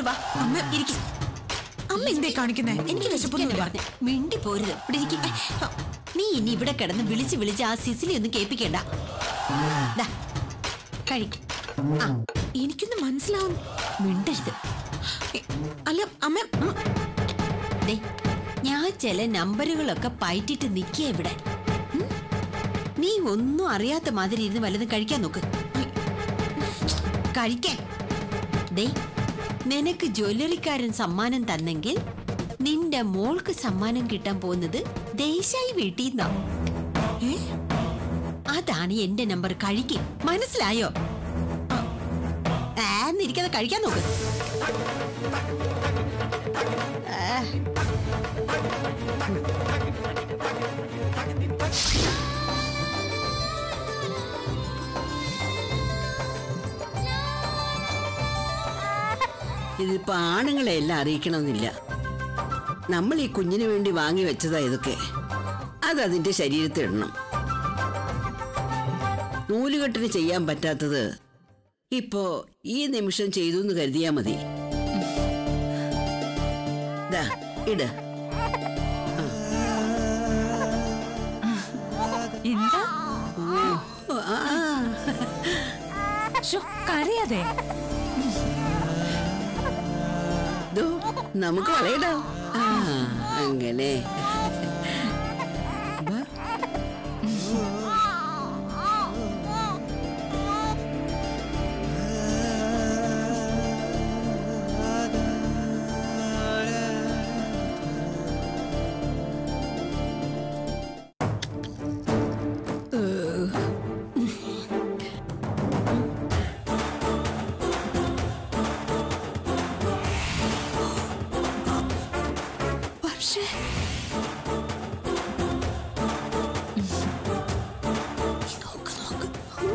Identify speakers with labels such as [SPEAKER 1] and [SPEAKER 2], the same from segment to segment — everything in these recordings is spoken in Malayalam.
[SPEAKER 1] ഇങ്ങോട്ട് വാ
[SPEAKER 2] അമ്മ
[SPEAKER 1] ഇരിക്കും
[SPEAKER 2] അമ്മ എന്തേ കാണിക്കുന്നേ എനിക്ക് വിശപ്പൊന്നുമില്ല
[SPEAKER 1] പറഞ്ഞു മിണ്ടി പോരുത് ഇവിടെ ഇരിക്ക്. നീ ഇനി ഇവിടെ കിടന്ന് വിളിച്ച് വിളിച്ച് ആ സിസിലി ഒന്നും കേൾപ്പിക്കണ്ട ദാ, കഴിക്ക് ആ
[SPEAKER 2] എനിക്കൊന്നും മനസ്സിലാവും
[SPEAKER 1] മിണ്ടരുത്
[SPEAKER 2] അല്ല അമ്മ ഉം,
[SPEAKER 1] ദേ ഞാൻ ചില നമ്പറുകളൊക്കെ പയറ്റിട്ട് നിൽക്കുക ഇവിടെ ഉം? നീ ഒന്നും അറിയാത്ത മാതിരി ഇരുന്ന് വല്ലതും കഴിക്കാൻ നോക്ക് കഴിക്കാൻ ദേ നിനക്ക് ജ്വല്ലറിക്കാരൻ സമ്മാനം തന്നെങ്കിൽ നിന്റെ മോൾക്ക് സമ്മാനം കിട്ടാൻ പോകുന്നത് ദേശായി വീട്ടിൽ നിന്നാ
[SPEAKER 2] ഏ?
[SPEAKER 1] അതാണ് എന്റെ നമ്പർ കഴിക്കും മനസ്സിലായോ ആന്നിരിക്കാതെ കഴിക്കാൻ നോക്ക് ആ.
[SPEAKER 3] ഇതിപ്പോ ആണുങ്ങളെ എല്ലാം അറിയിക്കണമെന്നില്ല നമ്മൾ ഈ കുഞ്ഞിന് വേണ്ടി വാങ്ങി വെച്ചതാ ഇതൊക്കെ അത് അതിന്റെ ശരീരത്തിൽ ഇടണം നൂലുകെട്ടിന് ചെയ്യാൻ പറ്റാത്തത് ഇപ്പോ ഈ നിമിഷം ചെയ്തു എന്ന് കരുതിയാ മതി ദാ ഇട്
[SPEAKER 4] എന്താ
[SPEAKER 3] ഓ, ആ, ആ.
[SPEAKER 4] ശോ, കരയാതെ
[SPEAKER 3] ദോ, നമുക്ക് വളയിടാം ആ അങ്ങനെ വാ.
[SPEAKER 2] പക്ഷേ നോക്ക് നോക്ക്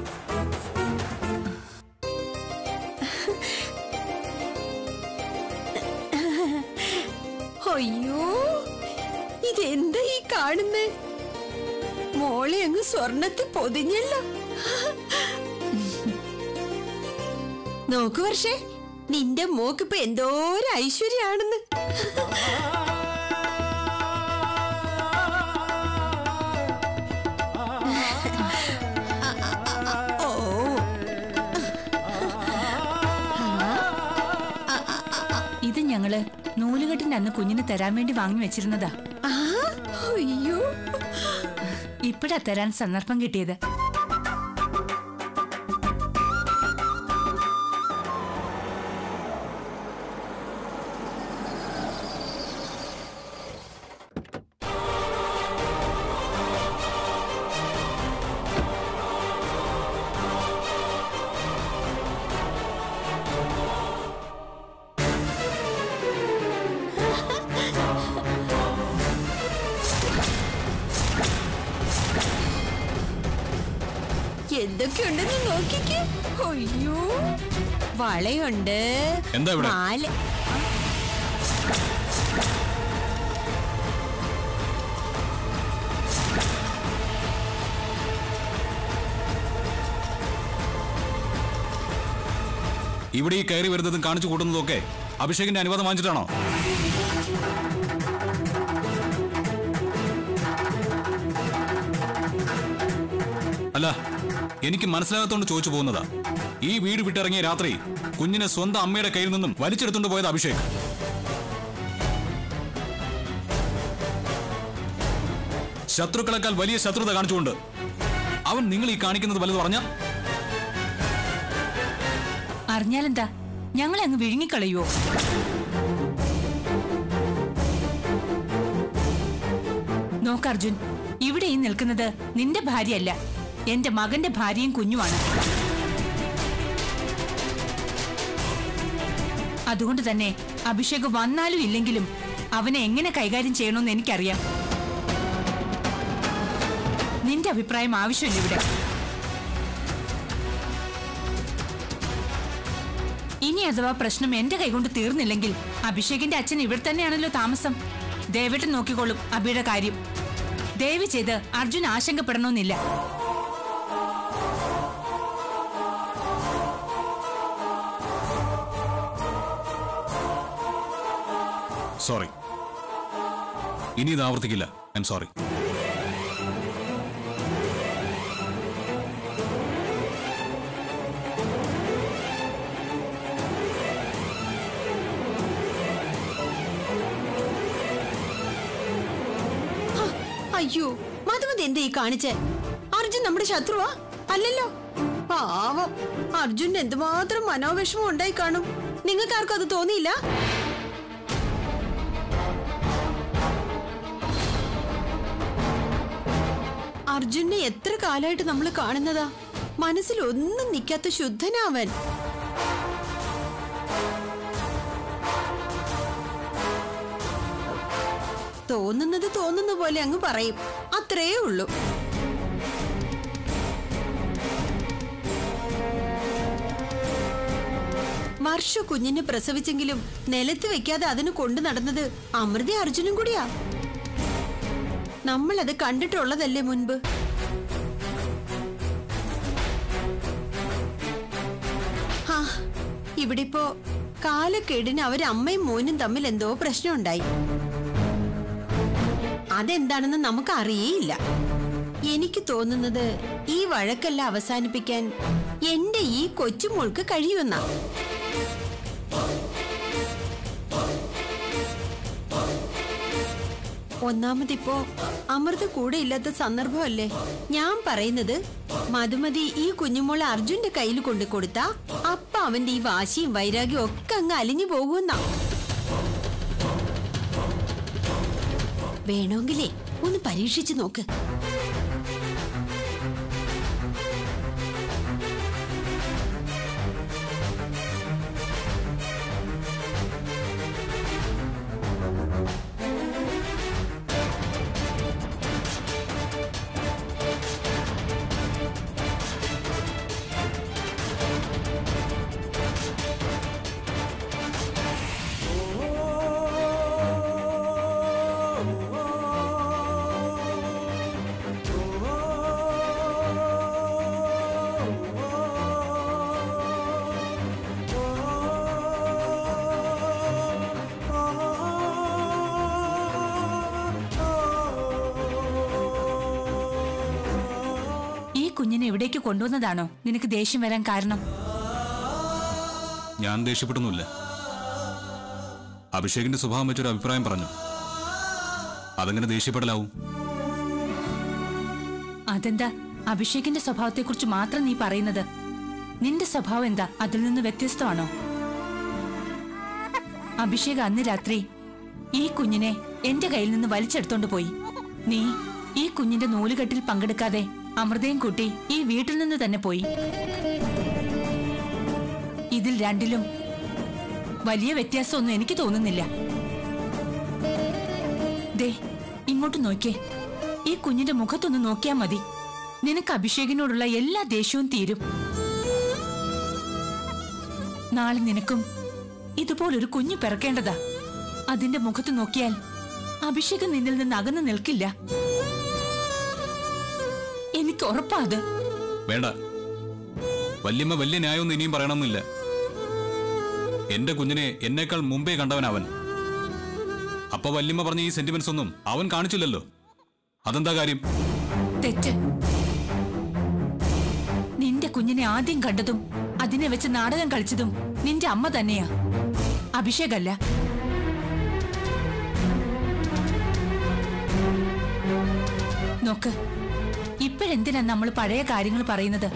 [SPEAKER 1] അയ്യോ ഇതെന്താ ഈ കാണുന്നേ മോളെ അങ്ങ് സ്വർണത്തിൽ പൊതിഞ്ഞല്ലോ നോക്ക് വർഷേ നിന്റെ മോക്കിപ്പോ എന്തോരം ഐശ്വര്യാണെന്ന് ഓ
[SPEAKER 4] ഇത് ഞങ്ങള് നൂലുകെട്ടിന്റെ അന്ന് കുഞ്ഞിന് തരാൻ വേണ്ടി വാങ്ങി വെച്ചിരുന്നതാ
[SPEAKER 1] ആ അയ്യോ
[SPEAKER 4] ഇപ്പഴാ തരാൻ സന്ദർഭം കിട്ടിയത്
[SPEAKER 1] എന്തൊക്കെയുണ്ടെന്ന് നോക്കിക്കേ അയ്യോ വളയുണ്ട്
[SPEAKER 5] എന്താ ഇവിടെ?
[SPEAKER 1] മാല
[SPEAKER 5] ഇവിടെ ഈ കയറി വരുന്നതും കാണിച്ചു കൂട്ടുന്നതും ഒക്കെ അഭിഷേകിന്റെ അനുവാദം വാങ്ങിച്ചിട്ടാണോ അല്ല എനിക്ക് മനസ്സിലാകാത്തോണ്ട് ചോദിച്ചു പോകുന്നതാ ഈ വീട് വിട്ടിറങ്ങിയ രാത്രി കുഞ്ഞിനെ സ്വന്തം അമ്മയുടെ കയ്യിൽ നിന്നും വലിച്ചെടുത്തോണ്ട് പോയത് അഭിഷേക് ശത്രുക്കളെക്കാൾ വലിയ ശത്രുത കാണിച്ചുകൊണ്ട് അവൻ നിങ്ങൾ ഈ കാണിക്കുന്നത് വലുത് പറഞ്ഞ
[SPEAKER 4] അറിഞ്ഞാലെന്താ ഞങ്ങളെ അങ്ങ് വിഴുങ്ങിക്കളയോ നോക്ക് അർജുൻ ഇവിടെ ഈ നിൽക്കുന്നത് നിന്റെ ഭാര്യയല്ല എന്റെ മകന്റെ ഭാര്യയും കുഞ്ഞുമാണ് അതുകൊണ്ട് തന്നെ അഭിഷേക് വന്നാലും ഇല്ലെങ്കിലും അവനെ എങ്ങനെ കൈകാര്യം ചെയ്യണമെന്ന് എനിക്കറിയാം നിന്റെ അഭിപ്രായം ആവശ്യമില്ല ഇവിടെ ഇനി അഥവാ പ്രശ്നം എന്റെ കൈകൊണ്ട് തീർന്നില്ലെങ്കിൽ അഭിഷേകിന്റെ അച്ഛൻ ഇവിടെ തന്നെയാണല്ലോ താമസം ദേവേട്ടൻ നോക്കിക്കോളും അബിയുടെ കാര്യം ദയവ് ചെയ്ത് അർജുൻ ആശങ്കപ്പെടണമെന്നില്ല
[SPEAKER 5] സോറി ഇനി ഇത് ആവർത്തിക്കില്ല ഐ എം സോറി
[SPEAKER 1] ഹ, അയ്യോ മധുമതി എന്താ ഈ കാണിച്ചേ അർജുൻ നമ്മുടെ ശത്രുവാ അല്ലല്ലോ പാവം അർജുൻ എന്തുമാത്രം മനോവിഷമം ഉണ്ടായി കാണും നിങ്ങൾക്ക് ആർക്കും അത് തോന്നിയില്ല അർജുനെ എത്ര കാലമായിട്ട് നമ്മൾ കാണുന്നതാ മനസ്സിൽ ഒന്നും നിൽക്കാത്ത ശുദ്ധനാവൻ തോന്നുന്നത് തോന്നുന്ന പോലെ അങ്ങ് പറയും അത്രേ ഉള്ളൂ വർഷ കുഞ്ഞിനെ പ്രസവിച്ചെങ്കിലും നിലത്ത് വെക്കാതെ അതിന് കൊണ്ടു നടന്നത് അമൃത അർജുനും കൂടിയാ നമ്മളത് കണ്ടിട്ടുള്ളതല്ലേ മുൻപ് ഹാ ഇവിടിപ്പോ കാലക്കേടിന് അവര് അമ്മയും മോനും തമ്മിൽ എന്തോ പ്രശ്നമുണ്ടായി അതെന്താണെന്ന് നമുക്ക് അറിയേയില്ല എനിക്ക് തോന്നുന്നത് ഈ വഴക്കെല്ലാം അവസാനിപ്പിക്കാൻ എന്റെ ഈ കൊച്ചുമോൾക്ക് കഴിയുമെന്നാ ഒന്നാമതിപ്പോ അമൃത കൂടെ ഇല്ലാത്ത സന്ദർഭമല്ലേ ഞാൻ പറയുന്നത് മധുമതി ഈ കുഞ്ഞുമോളെ അർജുന്റെ കയ്യിൽ കൊണ്ടു കൊടുത്താ അപ്പ അവന്റെ ഈ വാശിയും വൈരാഗ്യവും ഒക്കെ അങ്ങ് അലിഞ്ഞു പോകുമെന്നാ വേണമെങ്കിലേ ഒന്ന് പരീക്ഷിച്ചു നോക്ക്
[SPEAKER 4] ഈ കുഞ്ഞിനെ എവിടേക്ക് കൊണ്ടുവന്നതാണോ നിനക്ക് ദേഷ്യം വരാൻ കാരണം
[SPEAKER 5] ഞാൻ ദേഷ്യപ്പെട്ടൊന്നുമില്ല അഭിഷേകിന്റെ സ്വഭാവം വെച്ചൊരു അഭിപ്രായം പറഞ്ഞു അതെങ്ങനെ ദേഷ്യപ്പെടലാവും
[SPEAKER 4] അതെന്താ അഭിഷേകിന്റെ സ്വഭാവത്തെക്കുറിച്ച് മാത്രം നീ പറയുന്നത് നിന്റെ സ്വഭാവം എന്താ അതിൽ നിന്ന് വ്യത്യസ്തമാണോ അഭിഷേക് അന്ന് രാത്രി ഈ കുഞ്ഞിനെ എന്റെ കയ്യിൽ നിന്ന് വലിച്ചെടുത്തോണ്ട് പോയി നീ ഈ കുഞ്ഞിന്റെ നൂലുകെട്ടിൽ പങ്കെടുക്കാതെ അമൃതയും കൂട്ടി ഈ വീട്ടിൽ നിന്ന് തന്നെ പോയി ഇതിൽ രണ്ടിലും വലിയ വ്യത്യാസമൊന്നും എനിക്ക് തോന്നുന്നില്ല ദേ ഇങ്ങോട്ട് നോക്കിയേ ഈ കുഞ്ഞിന്റെ മുഖത്തൊന്ന് നോക്കിയാ മതി നിനക്ക് അഭിഷേകിനോടുള്ള എല്ലാ ദേഷ്യവും തീരും നാളെ നിനക്കും ഇതുപോലൊരു കുഞ്ഞു പിറക്കേണ്ടതാ അതിന്റെ മുഖത്ത് നോക്കിയാൽ അഭിഷേക് നിന്നിൽ നിന്ന് അകന്നു നിൽക്കില്ല എനിക്ക് ഉറപ്പാ അത്
[SPEAKER 5] വേണ്ട വല്യമ്മ വലിയ ന്യായമൊന്നും ഇനിയും പറയണമെന്നില്ല എന്റെ കുഞ്ഞിനെ എന്നേക്കാൾ മുമ്പേ കണ്ടവനവൻ അപ്പൊ വല്യമ്മ പറഞ്ഞ ഈ സെന്റിമെന്റ്സ് ഒന്നും അവൻ കാണിച്ചില്ലല്ലോ അതെന്താ കാര്യം
[SPEAKER 4] തെറ്റ് നിന്റെ കുഞ്ഞിനെ ആദ്യം കണ്ടതും അതിനെ വെച്ച് നാടകം കളിച്ചതും നിന്റെ അമ്മ തന്നെയാ അഭിഷേകല്ല നോക്ക് ഇപ്പോഴെന്തിനാ നമ്മൾ പഴയ കാര്യങ്ങൾ പറയുന്നത്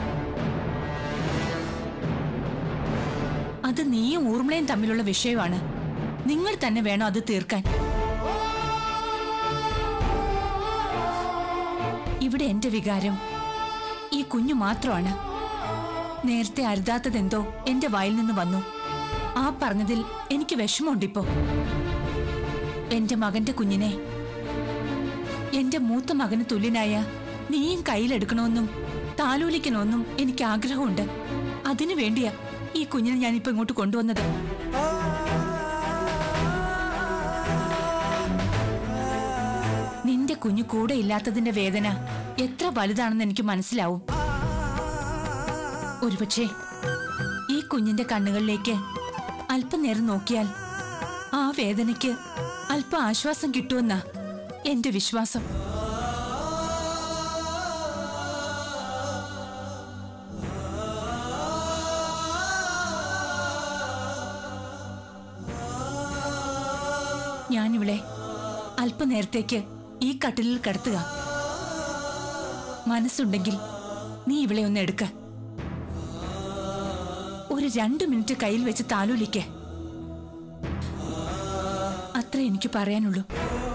[SPEAKER 4] അത് നീയും ഊർമിളയും തമ്മിലുള്ള വിഷയമാണ് നിങ്ങൾ തന്നെ വേണം അത് തീർക്കാൻ ഇവിടെ എന്റെ വികാരം ഈ കുഞ്ഞു മാത്രമാണ് നേരത്തെ അരുതാത്തതെന്തോ എന്റെ വായിൽ നിന്ന് വന്നു ആ പറഞ്ഞതിൽ എനിക്ക് വിഷമമുണ്ടിപ്പോ എന്റെ മകന്റെ കുഞ്ഞിനെ എന്റെ മൂത്ത മകന് തുല്യനായ നീയും കയ്യിലെടുക്കണമെന്നും താലോലിക്കണമെന്നും എനിക്ക് ആഗ്രഹമുണ്ട് അതിനു വേണ്ടിയാ ഈ കുഞ്ഞിനെ ഞാനിപ്പോ ഇങ്ങോട്ട് കൊണ്ടുവന്നത് നിന്റെ കുഞ്ഞു കൂടെ ഇല്ലാത്തതിന്റെ വേദന എത്ര വലുതാണെന്ന് എനിക്ക് മനസ്സിലാവും ഒരുപക്ഷെ ഈ കുഞ്ഞിന്റെ കണ്ണുകളിലേക്ക് അല്പനേരം നോക്കിയാൽ ആ വേദനയ്ക്ക് അല്പം ആശ്വാസം കിട്ടുമെന്നാ എന്റെ വിശ്വാസം ഞാനിവിടെ അല്പനേരത്തേക്ക് ഈ കട്ടിലിൽ കിടത്തുക മനസ്സുണ്ടെങ്കിൽ നീ ഇവളെ ഒന്ന് എടുക്ക ഒരു രണ്ടു മിനിറ്റ് കയ്യിൽ വെച്ച് താലോലിക്ക് അത്ര എനിക്ക് പറയാനുള്ളൂ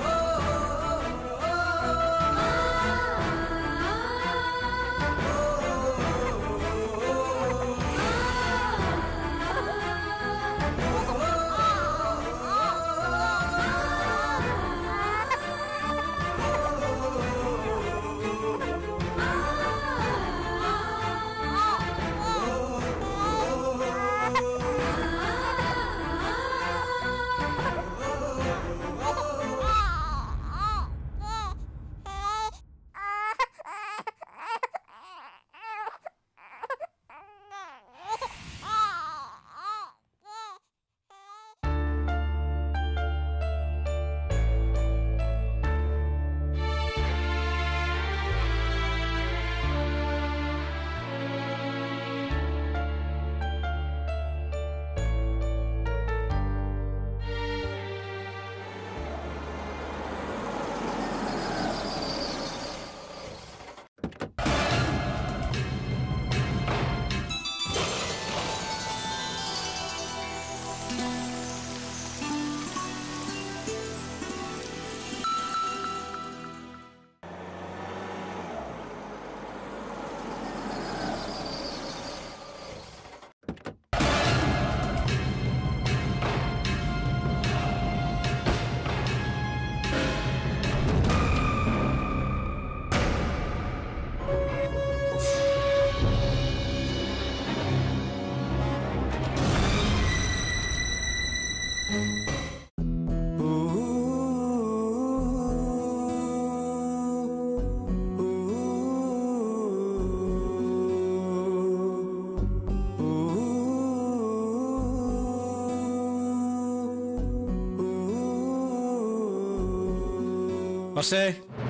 [SPEAKER 6] പക്ഷേ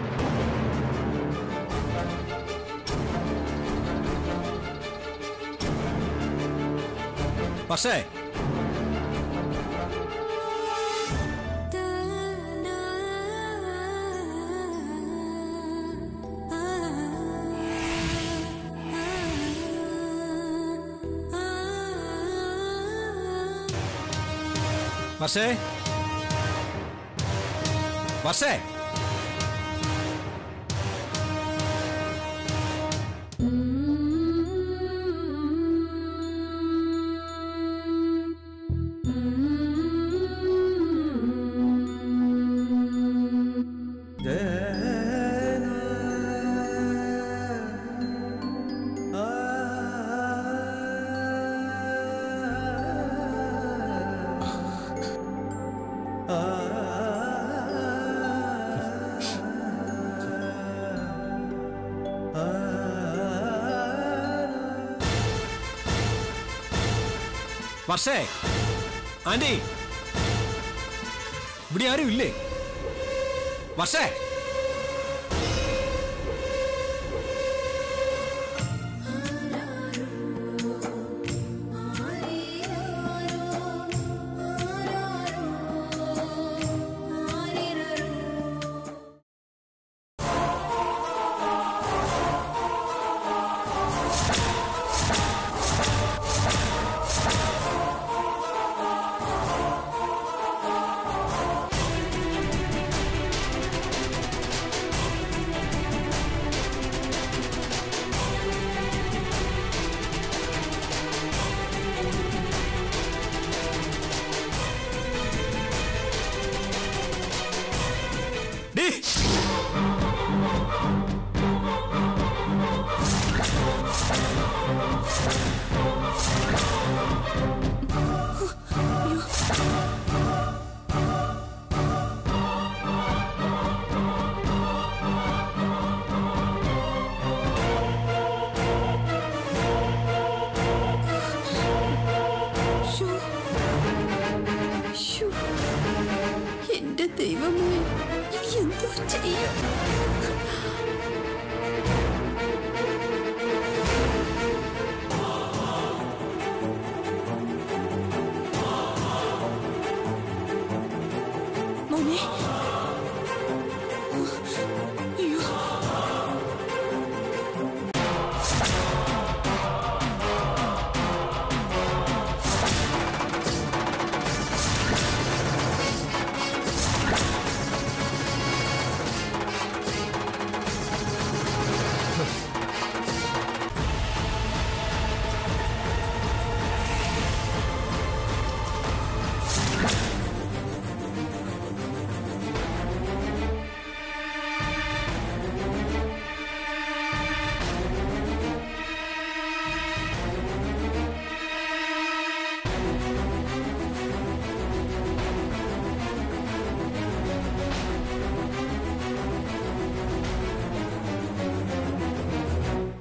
[SPEAKER 6] പക്ഷേ പക്ഷേ പക്ഷേ വർഷേ ആന്റി ഇവിടെ ആരും ഇല്ലേ വർഷേ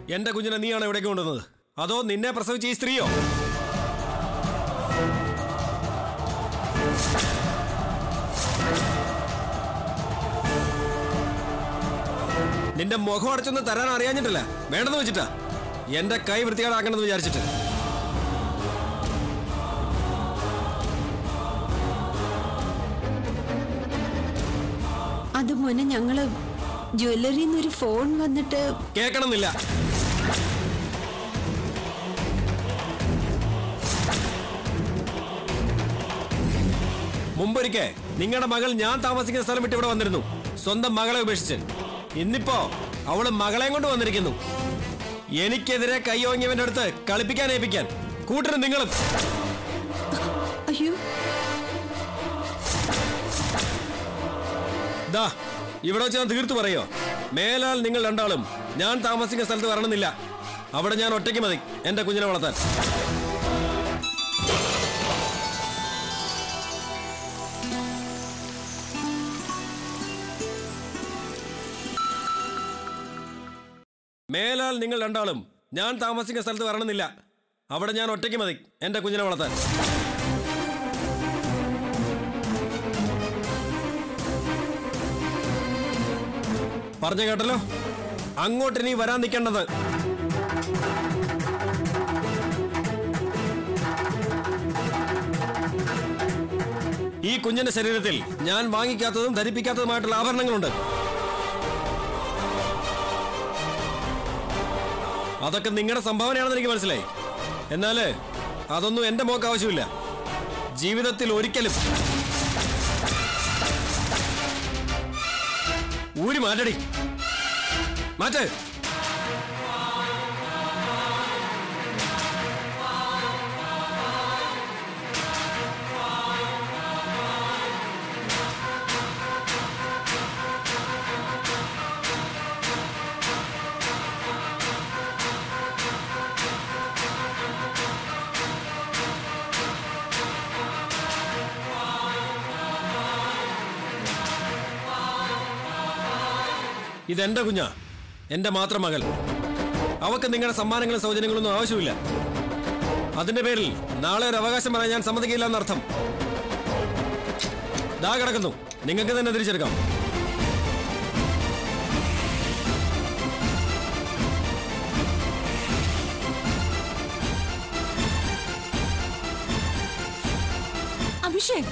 [SPEAKER 6] എന്റെ കുഞ്ഞിനെ നീയാണോ ഇവിടേക്ക് കൊണ്ടുവന്നത് അതോ നിന്നെ പ്രസവിച്ച ഈ സ്ത്രീയോ നിന്റെ മുഖം അടച്ചൊന്ന് തരാൻ അറിയാഞ്ഞിട്ടില്ല വേണ്ടെന്ന് വെച്ചിട്ടാ എന്റെ കൈ വൃത്തികേടാക്കണമെന്ന് വിചാരിച്ചിട്ട്
[SPEAKER 1] അത് മോനെ ഞങ്ങള് ജ്വല്ലറിന്ന് ഒരു ഫോൺ വന്നിട്ട്
[SPEAKER 6] കേൾക്കണമെന്നില്ല മുമ്പൊരിക്കെ നിങ്ങളുടെ മകൾ ഞാൻ താമസിക്കുന്ന സ്ഥലം വിട്ട് ഇവിടെ വന്നിരുന്നു സ്വന്തം മകളെ ഉപേക്ഷിച്ച് ഇന്നിപ്പോ അവള് മകളെയും കൊണ്ട് വന്നിരിക്കുന്നു എനിക്കെതിരെ കൈയോങ്ങിയവന്റെ അടുത്ത് കളിപ്പിക്കാൻ ഏൽപ്പിക്കാൻ കൂട്ടരും നിങ്ങളും
[SPEAKER 1] അയ്യോ
[SPEAKER 6] ദാ ഇവിടെ വെച്ച് ഞാൻ തീർത്തു പറയോ മേലാൽ നിങ്ങൾ രണ്ടാളും ഞാൻ താമസിക്കുന്ന സ്ഥലത്ത് വരണമെന്നില്ല അവിടെ ഞാൻ ഒറ്റയ്ക്ക് മതി എന്റെ കുഞ്ഞിനെ വളർത്താൻ മേലാൽ നിങ്ങൾ രണ്ടാളും ഞാൻ താമസിക്കുന്ന സ്ഥലത്ത് വരണമെന്നില്ല അവിടെ ഞാൻ ഒറ്റയ്ക്ക് മതി എന്റെ കുഞ്ഞിനെ വളർത്താൻ പറഞ്ഞു കേട്ടല്ലോ അങ്ങോട്ട് ഇനി വരാൻ നിൽക്കേണ്ടത് ഈ കുഞ്ഞിന്റെ ശരീരത്തിൽ ഞാൻ വാങ്ങിക്കാത്തതും ധരിപ്പിക്കാത്തതുമായിട്ടുള്ള ആഭരണങ്ങളുണ്ട് അതൊക്കെ നിങ്ങളുടെ സംഭാവനയാണെന്ന് എനിക്ക് മനസ്സിലായി എന്നാല് അതൊന്നും എന്റെ മോക്ക് ആവശ്യമില്ല ജീവിതത്തിൽ ഒരിക്കലും ഊരി മാറ്റടി മാറ്റ് ഇതെന്റെ കുഞ്ഞാ എന്റെ മാത്രം മകൾ അവക്ക് നിങ്ങളുടെ സമ്മാനങ്ങളും സൗജന്യങ്ങളൊന്നും ആവശ്യമില്ല അതിന്റെ പേരിൽ നാളെ ഒരു അവകാശം പറയാൻ ഞാൻ സമ്മതിക്കില്ല എന്നർത്ഥം ദാ കിടക്കുന്നു നിങ്ങൾക്ക് തന്നെ തിരിച്ചെടുക്കാം
[SPEAKER 4] അഭിഷേക്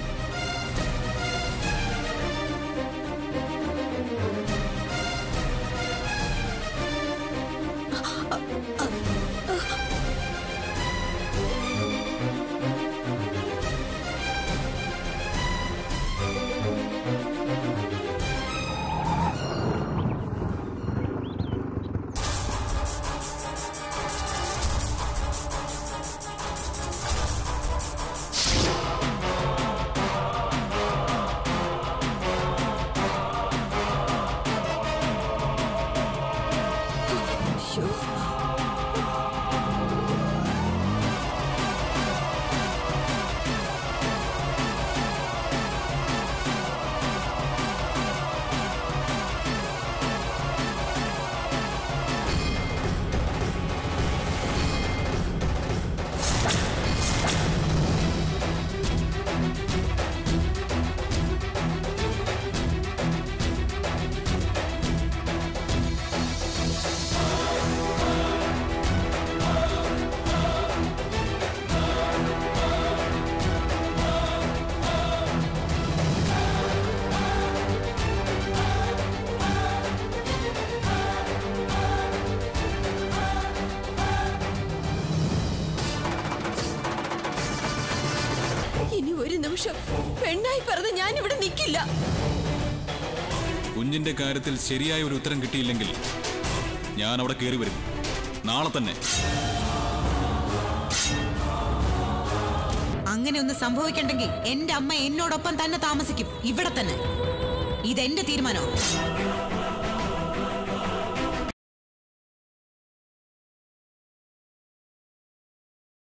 [SPEAKER 2] ഇനി ഒരു നിമിഷം പെണ്ണായി പറഞ്ഞ് ഞാൻ ഇവിടെ നിൽക്കില്ല
[SPEAKER 5] കുഞ്ഞിന്റെ കാര്യത്തിൽ ശരിയായ ഒരു ഉത്തരം കിട്ടിയില്ലെങ്കിൽ ഞാൻ അവിടെ കയറി വരും നാളെ തന്നെ
[SPEAKER 7] അങ്ങനെ ഒന്ന് സംഭവിക്കണ്ടെങ്കിൽ എന്റെ അമ്മ എന്നോടൊപ്പം തന്നെ താമസിക്കും ഇവിടെ തന്നെ ഇതെന്റെ തീരുമാനമാണ്